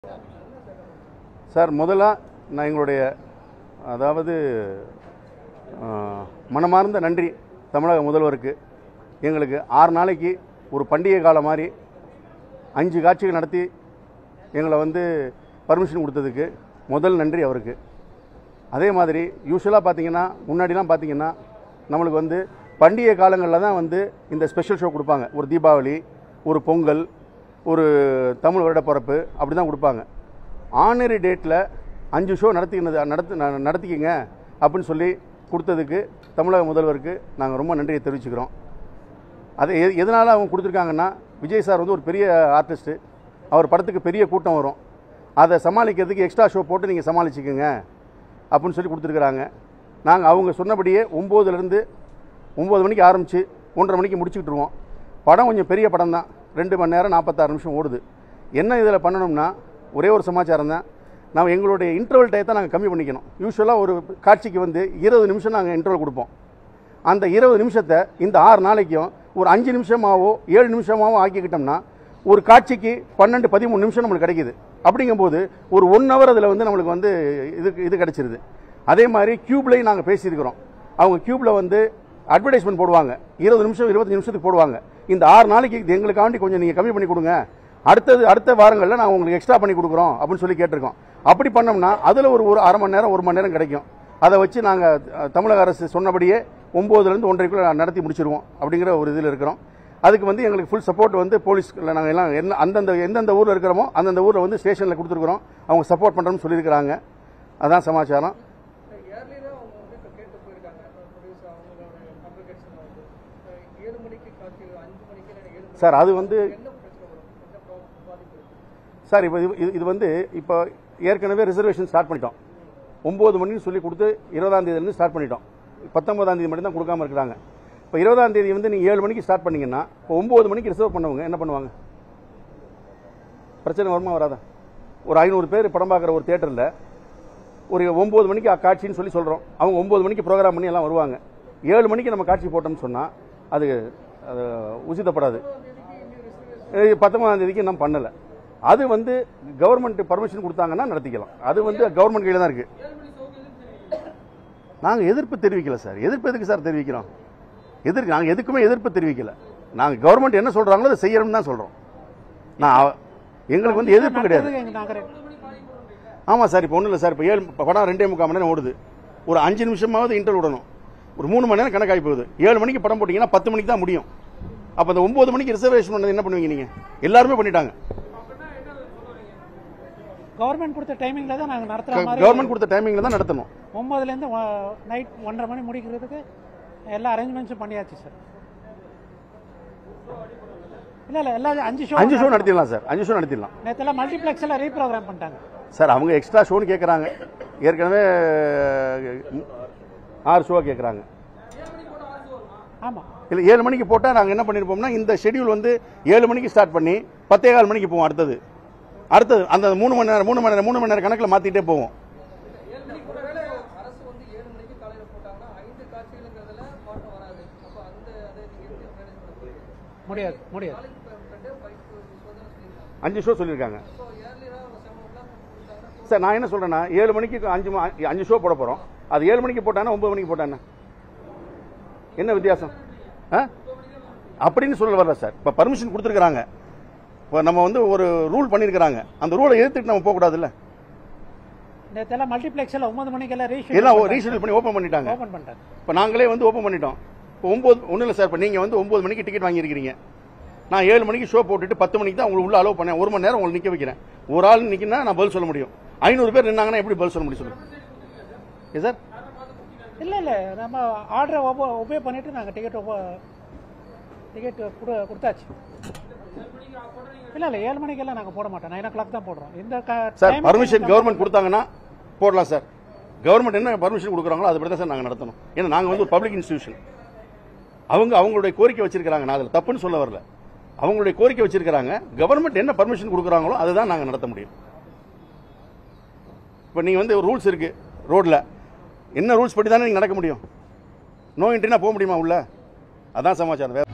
sir முதல்ல நான் எங்களுடைய அதாவது ஆ, மனமார்ந்த நன்றி தமிழக முதல்வருக்கு எங்களுக்கு ஆறு நாளைக்கு ஒரு பண்டிகை காலம் மாதிரி அஞ்சு காட்சிகள் நடத்தி எங்களை வந்து பர்மிஷன் கொடுத்ததுக்கு முதல் நன்றி அவருக்கு அதே மாதிரி யூஸ்வலாக பார்த்தீங்கன்னா முன்னாடிலாம் பார்த்தீங்கன்னா நம்மளுக்கு வந்து பண்டிகை காலங்களில் தான் வந்து இந்த ஸ்பெஷல் ஷோ கொடுப்பாங்க ஒரு தீபாவளி ஒரு பொங்கல் ஒரு தமிழ் வருட பிறப்பு அப்படி தான் கொடுப்பாங்க ஆனரி டேட்டில் அஞ்சு ஷோ நடத்திக்கினது நடத்து ந- நடத்திக்கிங்க அப்படின்னு சொல்லி கொடுத்ததுக்கு தமிழக முதல்வருக்கு நாங்கள் ரொம்ப நன்றியை தெரிவிச்சுக்கிறோம் அது எ எதனால் அவங்க கொடுத்துருக்காங்கன்னா விஜய் சார் வந்து ஒரு பெரிய ஆர்டிஸ்ட்டு அவர் படத்துக்கு பெரிய கூட்டம் வரும் அதை சமாளிக்கிறதுக்கு எக்ஸ்ட்ரா ஷோ போட்டு நீங்கள் சமாளிச்சுக்கோங்க அப்படின்னு சொல்லி கொடுத்துருக்குறாங்க நாங்கள் அவங்க சொன்னபடியே ஒம்போதுலேருந்து ஒம்பது மணிக்கு ஆரம்பித்து ஒன்றரை மணிக்கு முடிச்சுக்கிட்டுருவோம் படம் கொஞ்சம் பெரிய படம் தான் ரெண்டு மணி நேரம் நாற்பத்தாறு நிமிஷம் ஓடுது என்ன இதில் பண்ணணும்னா ஒரே ஒரு சமாச்சாரம் தான் நம்ம எங்களுடைய இன்டர்வல் டயத்தை நாங்கள் கம்மி பண்ணிக்கணும் யூஸ்வலாக ஒரு காட்சிக்கு வந்து இருபது நிமிஷம் நாங்கள் இன்டர்வல் கொடுப்போம் அந்த இருபது நிமிஷத்தை இந்த ஆறு நாளைக்கும் ஒரு அஞ்சு நிமிஷமாவோ ஏழு நிமிஷமாவோ ஆக்கிக்கிட்டோம்னா ஒரு காட்சிக்கு பன்னெண்டு பதிமூணு நிமிஷம் நம்மளுக்கு கிடைக்குது அப்படிங்கும்போது ஒரு ஒன் ஹவர் அதில் வந்து நம்மளுக்கு வந்து இது இது கிடைச்சிருது அதே மாதிரி கியூப்லையும் நாங்கள் பேசியிருக்கிறோம் அவங்க கியூப்ல வந்து அட்வர்டைஸ்மெண்ட் போடுவாங்க இருபது நிமிஷம் இருபத்தஞ்சு நிமிஷத்துக்கு போடுவாங்க இந்த ஆறு நாளைக்கு இது எங்களுக்காண்டி கொஞ்சம் நீங்கள் கம்மி பண்ணி கொடுங்க அடுத்தது அடுத்த வாரங்களில் நாங்கள் உங்களுக்கு எக்ஸ்ட்ரா பண்ணி கொடுக்குறோம் அப்படின்னு சொல்லி கேட்டிருக்கோம் அப்படி பண்ணோம்னா அதில் ஒரு ஒரு அரை மணி நேரம் ஒரு மணி நேரம் கிடைக்கும் அதை வச்சு நாங்கள் தமிழக அரசு சொன்னபடியே ஒம்போதுலேருந்து ஒன்றரைக்குள்ள நடத்தி முடிச்சிருவோம் அப்படிங்கிற ஒரு இதில் இருக்கிறோம் அதுக்கு வந்து எங்களுக்கு ஃபுல் சப்போர்ட் வந்து போலீஸ்ல நாங்கள் எல்லாம் என்ன அந்தந்த எந்தெந்த ஊரில் இருக்கிறோமோ அந்தந்த ஊரில் வந்து ஸ்டேஷனில் கொடுத்துருக்குறோம் அவங்க சப்போர்ட் பண்ணுறோம்னு சொல்லியிருக்கிறாங்க அதான் சமாச்சாரம் இயர்லியாக அவங்க வந்து இப்போ கேட்டு போயிருக்காங்க ப்ரொடியூசர் அவங்களோட அப்ளிகேஷன் வந்து அஹ் ஏழு மணிக்கு காட்சி அஞ்சு மணிக்கு இல்லை ஏழு மணிக்கு சார் அது வந்து என்ன பிரச்சனை வரும் என்ன ப்ராப்ளம் பாதிப்பு இருக்கு சார் இப்போ இது இது வந்து இப்போ ஏற்கனவே ரிசர்வேஷன் ஸ்டார்ட் பண்ணிட்டோம் ஒம்பது மணின்னு சொல்லி கொடுத்து இருபதாம் தேதியிலேருந்து ஸ்டார்ட் பண்ணிட்டோம் பத்தொன்பதாம் தேதி மட்டும் தான் கொடுக்காம இருக்கிறாங்க இப்போ இருபதாம் தேதி வந்து நீங்கள் ஏழு மணிக்கு ஸ்டார்ட் பண்ணீங்கன்னா இப்போ ஒம்பது மணிக்கு ரிசர்வ் பண்ணவங்க என்ன பண்ணுவாங்க பிரச்சனை வருமா வராதா ஒரு ஐநூறு பேர் படம் பார்க்குற ஒரு தேட்டரில் ஒரு ஒம்பது மணிக்கு காட்சின்னு சொல்லி சொல்கிறோம் அவங்க ஒம்பது மணிக்கு ப்ரோக்ராம் பண்ணி எல்லாம் வருவாங்க ஏழு மணிக்கு நம்ம காட்சி போட்டோம்னு சொன்னால் அது அது உசிதப்படாது ஏய், பத்தொன்பதாம் தேதிக்கு இன்னும் பண்ணலை அது வந்து கவர்மெண்ட் பர்மிஷன் கொடுத்தாங்கன்னா நடத்திக்கலாம் அது வந்து கவர்மெண்ட் கையில் தான் இருக்கு நாங்கள் எதிர்ப்பு தெரிவிக்கல சார் எதிர்ப்பு எதுக்கு சார் தெரிவிக்கிறோம் எதிர்க்கு நாங்கள் எதுக்குமே எதிர்ப்பு தெரிவிக்கல நாங்கள் கவர்மெண்ட் என்ன சொல்கிறாங்களோ அதை செய்யணும்னு தான் சொல்கிறோம் நான் அவ- எங்களுக்கு வந்து எதிர்ப்பு கிடையாது எங்க நாங்க ஆமாம் சார் இப்போ ஒன்றும் இல்லை சார் இப்போ ஏழு இப்போ படம் ரெண்டே முக்கால் மணி நேரம் ஓடுது ஒரு அஞ்சு நிமிஷமாவது இன்டர் விடணும் ஒரு மூணு மணி நேரம் கணக்காகி போகுது ஏழு மணிக்கு படம் போட்டிங்கன்னா பத்து மணிக்கு தான் முடியும் அப்போ அந்த ஒம்பது மணிக்கு ரிசர்வேஷன் பண்ணது என்ன பண்ணுவீங்க நீங்கள் எல்லாருமே பண்ணிட்டாங்க கவர்மெண்ட் கொடுத்த டைமிங்ல தான் நாங்க நடத்துற மாதிரி கவர்மெண்ட் கொடுத்த டைமிங்கில் தான் நடத்தணும் ஒன்பதுல இருந்து நைட் ஒன்றரை மணி முடிக்கிறதுக்கு எல்லா அரேஞ்ச்மெண்ட்ஸும் பண்ணியாச்சு சார் இல்ல இல்ல எல்லா அஞ்சு ஷோ அஞ்சு ஷோ நடத்திடலாம் சார் அஞ்சு ஷோ நடத்திடலாம் நேத்தெல்லாம் மல்டிப்ளெக்ஸ்ல ரீப்ரோக்ராம் பண்ணிட்டாங்க சார் அவங்க எக்ஸ்ட்ரா ஷோன்னு கேட்குறாங்க ஏற்கனவே ம், ஆறு ஷோ கேட்குறாங்க ஆமா இல்லை ஏழு மணிக்கு போட்டால் நாங்கள் என்ன பண்ணியிருப்போம்னா இந்த ஷெட்யூல் வந்து ஏழு மணிக்கு ஸ்டார்ட் பண்ணி பத்தே கால் மணிக்கு போவோம் அடுத்தது அடுத்தது அந்த மூணு மணி நேரம் மூணு மணி நேரம் மூணு மணி நேரம் கணக்கில் மாற்றிட்டே போவோம் ஒருவேளை அரசு வந்து ஏழு மணிக்கு காலையில் போட்டாங்கன்னா ஐந்து காட்சிகளுங்கிறதுல மாற்றம் வராது அப்போ அந்த அதை நீங்கள் எப்படி மேனேஜ் பண்ண போறீங்க முடியாது முடியாது நாளைக்கு இப்போ ரெண்டு ஃபைவ் சோதனை சொல்லியிருக்காங்க அஞ்சு ஷோ சொல்லியிருக்காங்க ஸோ ஏர்லியாக ஒரு செவன் ஓ கிளாக் கொடுத்தாங்கன்னா சார் நான் என்ன சொல்கிறேன்னா ஏழு மணிக்கு அஞ்சு ம- அஞ்சு ஷோ போட போகிறோம் அது ஏழு மணிக்கு போட்டானா ஒன்பது மணிக்கு போட்டானா என்ன வித்தியாசம் ஆ அப்படின்னு சொல்ல வரல சார் இப்போ பர்மிஷன் கொடுத்துருக்குறாங்க இப்போ நம்ம வந்து ஒரு ரூல் பண்ணியிருக்கிறாங்க அந்த ரூலை எதிர்த்துட்டு நம்ம போகக்கூடாதுல்ல நேத்தெல்லாம் மல்டிப்ளெக்ஸ்ல ஒன்பது மணிக்கெல்லாம் எல்லாம் ரீஷெடியூல் ரீஷெடியூல் பண்ணி ஓப்பன் பண்ணிட்டாங்க ஓபன் பண்ணிட்டாங்க இப்போ நாங்களே வந்து ஓப்பன் பண்ணிட்டோம் இப்போ ஒம்பது ஒன்றும் இல்லை சார் இப்போ நீங்கள் வந்து ஒம்பது மணிக்கு டிக்கெட் வாங்கியிருக்கிறீங்க நான் ஏழு மணிக்கு ஷோ போட்டுட்டு பத்து மணிக்கு தான் உங்களுக்கு உள்ள அலோவ் பண்ணேன் ஒரு மணி நேரம் உங்களுக்கு நிற்க வைக்கிறேன் ஒரு ஆள் நிற்கினா நான் பதில் சொல்ல முடியும் ஐநூறு பேர் நின்னாங்கன்னா எப்படி பதில் சொல்ல முடியும் சொல்லுங்க ஏ சார் இல்ல இல்ல நம்ம ஆர்டரை ஒபே பண்ணிட்டு நாங்க டிக்கெட் டிக்கெட் கொடுத்தாச்சு இல்ல இல்ல ஏழு மணிக்கெல்லாம் நாங்க போட மாட்டோம் நைன் ஓ கிளாக் தான் போடுறோம் இந்த சார் பர்மிஷன் கவர்மெண்ட் கொடுத்தாங்கன்னா போடலாம் சார் கவர்மெண்ட் என்ன பர்மிஷன் கொடுக்குறாங்களோ அதுபடி தான் சார் நாங்கள் நடத்தணும் ஏன்னா நாங்கள் வந்து ஒரு பப்ளிக் இன்ஸ்டிடியூஷன் அவங்க அவங்களுடைய கோரிக்கை வச்சிருக்கிறாங்க நான் அதில் தப்புன்னு சொல்ல வரல அவங்களுடைய கோரிக்கை வச்சிருக்கிறாங்க கவர்மெண்ட் என்ன பர்மிஷன் கொடுக்குறாங்களோ அதுதான் நாங்கள் நடத்த முடியும் இப்போ நீங்கள் வந்து ரூல்ஸ் இருக்கு ரோட்ல என்ன ரூல்ஸ் படி தானே நீங்கள் நடக்க முடியும் நோ என்ட்ரினா போக முடியுமா உள்ள அதான் சமாச்சாரம் வேற